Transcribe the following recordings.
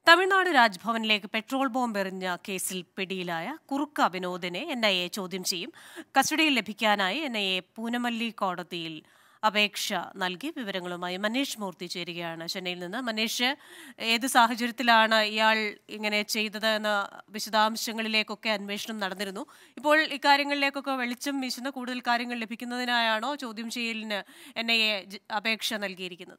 Tamil Nadu രാജ്ഭവനിലേക്ക് petrol bomb എറിഞ്ഞ കേസിൽ പിടിയിലായ കുറുക്ക വിനോദിനെ എൻ ഐ എ ചോദ്യം ചെയ്യും കസ്റ്റഡിയിൽ ലഭിക്കാനായി എൻ ഐ എ പൂനമല്ലി കോടതിയിൽ അപേക്ഷ നൽകി വിവരങ്ങളുമായി മനീഷ് മൂർത്തി ചേരുകയാണ് ചെന്നൈയിൽ നിന്ന് മനീഷ് ഏത് സാഹചര്യത്തിലാണ് ഇയാൾ ഇങ്ങനെ ചെയ്തത് എന്ന വിശദാംശങ്ങളിലേക്കൊക്കെ അന്വേഷണം നടന്നിരുന്നു ഇപ്പോൾ ഇക്കാര്യങ്ങളിലേക്കൊക്കെ വെളിച്ചം വീശുന്ന കൂടുതൽ കാര്യങ്ങൾ ലഭിക്കുന്നതിനായാണോ ചോദ്യം ചെയ്യലിന് എൻ ഐ എ അപേക്ഷ നൽകിയിരിക്കുന്നത്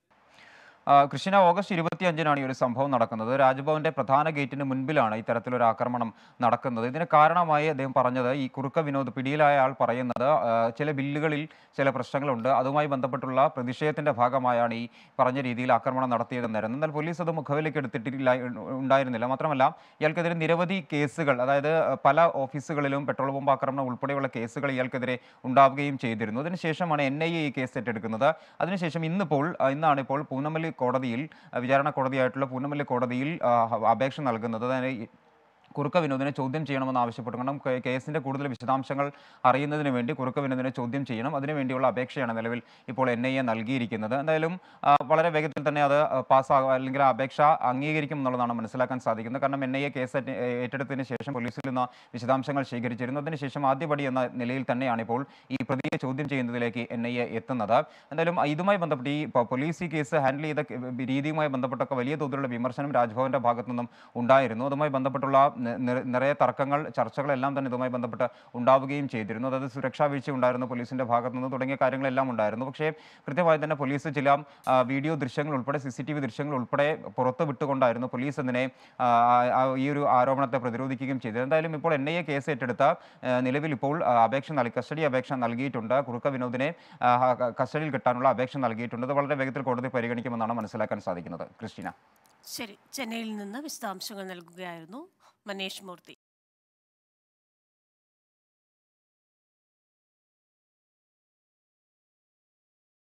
ആ, കൃഷ്ണ ഓഗസ്റ്റ് ഇരുപത്തിയഞ്ചിനാണ് ഈ ഒരു സംഭവം നടക്കുന്നത് രാജ്ഭവന്റെ പ്രധാന ഗേറ്റിന് മുൻപിലാണ് ഇത്തരത്തിലൊരു ആക്രമണം നടക്കുന്നത് ഇതിന് കാരണമായി അദ്ദേഹം പറഞ്ഞത് ഈ കുറുക്ക വിനോദ് പിടിയിലായ ആൾ പറയുന്നത് ആ, ചില ബില്ലുകളിൽ ചില പ്രശ്നങ്ങളുണ്ട് അതുമായി ബന്ധപ്പെട്ടുള്ള പ്രതിഷേധത്തിന്റെ ഭാഗമായാണ് ഈ പറഞ്ഞ രീതിയിൽ ആക്രമണം നടത്തിയതെന്നായിരുന്നു എന്നാൽ പോലീസ് അത് മുഖവിലേക്ക് എടുത്തിട്ടില്ല ഉണ്ടായിരുന്നില്ല മാത്രമല്ല ഇയാൾക്കെതിരെ നിരവധി കേസുകൾ അതായത് പല ഓഫീസുകളിലും പെട്രോൾ ബോംബ് ആക്രമണം ഉൾപ്പെടെയുള്ള കേസുകൾ ഇയാൾക്കെതിരെ ഉണ്ടാവുകയും ചെയ്തിരുന്നു അതിനുശേഷമാണ് എൻ ഐ എ ഈ കേസ് ഏറ്റെടുക്കുന്നത് അതിനുശേഷം ഇന്നിപ്പോൾ ആ, ഇന്നാണ് ഇപ്പോൾ പൂനമല്ലി കോടതിയിൽ ആ, വിചാരണ കോടതിയായിട്ടുള്ള പൂനമല്ലി കോടതിയിൽ ആ, അപേക്ഷ നൽകുന്നത് അതായത് ഈ കുറുക്ക വിനോദിനെ ചോദ്യം ചെയ്യണമെന്ന് ആവശ്യപ്പെട്ടു കാരണം കേ- കേസിന്റെ കൂടുതൽ വിശദാംശങ്ങൾ അറിയുന്നതിന് വേണ്ടി കുറുക്ക വിനോദിനെ ചോദ്യം ചെയ്യണം അതിനുവേണ്ടിയുള്ള അപേക്ഷയാണ് നിലവിൽ ഇപ്പോൾ എൻ ഐ എ നൽകിയിരിക്കുന്നത് എന്തായാലും ആ, വളരെ വേഗത്തിൽ തന്നെ അത് പാസ്സാകും അല്ലെങ്കിൽ ആ അപേക്ഷ അംഗീകരിക്കും എന്നുള്ളതാണ് മനസ്സിലാക്കാൻ സാധിക്കുന്നത് കാരണം എൻ ഐ എ കേസ് ഏറ്റ- ഏറ്റെടുത്തതിന് ശേഷം പോലീസിൽ നിന്ന് വിശദാംശങ്ങൾ ശേഖരിച്ചിരുന്നു അതിനുശേഷം ആദ്യപടി എന്ന നിലയിൽ തന്നെയാണ് ഇപ്പോൾ ഈ പ്രതിയെ ചോദ്യം ചെയ്യുന്നതിലേക്ക് എൻ ഐ എ എത്തുന്നത് എന്തായാലും ഇതുമായി ബന്ധപ്പെട്ട് ഈ പ- പോലീസ് ഈ കേസ് ഹാൻഡിൽ ചെയ്ത ക- രീതിയുമായി ബന്ധപ്പെട്ടൊക്കെ വലിയ തോതിലുള്ള വിമർശനം രാജ്ഭവന്റെ ഭാഗത്തു നിന്നും ഉണ്ടായിരുന്നു അതുമായി ബന്ധപ്പെട്ടുള്ള നി- നിറ- നിറയെ തർക്കങ്ങൾ ചർച്ചകളെല്ലാം തന്നെ ഇതുമായി ബന്ധപ്പെട്ട് ഉണ്ടാവുകയും ചെയ്തിരുന്നു അതായത് സുരക്ഷാ വീഴ്ച ഉണ്ടായിരുന്നു പോലീസിന്റെ ഭാഗത്തു നിന്ന് തുടങ്ങിയ കാര്യങ്ങളെല്ലാം ഉണ്ടായിരുന്നു പക്ഷേ കൃത്യമായി തന്നെ പോലീസ് ചില ആ, വീഡിയോ ദൃശ്യങ്ങൾ ഉൾപ്പെടെ സി സി ടി വി ദൃശ്യങ്ങൾ ഉൾപ്പെടെ പുറത്ത് വിട്ടുകൊണ്ടായിരുന്നു പോലീസ് അതിനെ ആ, ആ, ഈ ഒരു ആരോപണത്തെ പ്രതിരോധിക്കുകയും ചെയ്തത് എന്തായാലും ഇപ്പോൾ എൻ ഐ എ കേസ് ഏറ്റെടുത്ത ആ, നിലവിൽ ഇപ്പോൾ ആ, അപേക്ഷ നൽകി കസ്റ്റഡി അപേക്ഷ നൽകിയിട്ടുണ്ട് കുറുക്ക വിനോദിനെ ആ, ക- കസ്റ്റഡിയിൽ കിട്ടാനുള്ള അപേക്ഷ നൽകിയിട്ടുണ്ട് അത് വളരെ വേഗത്തിൽ കോടതി പരിഗണിക്കുമെന്നാണ് മനസ്സിലാക്കാൻ സാധിക്കുന്നത് ക്രിസ്റ്റീന ശരി ചെന്നൈയിൽ നിന്ന് വിശദാംശങ്ങൾ നൽകുകയായിരുന്നു മനീഷ് മൂർത്തി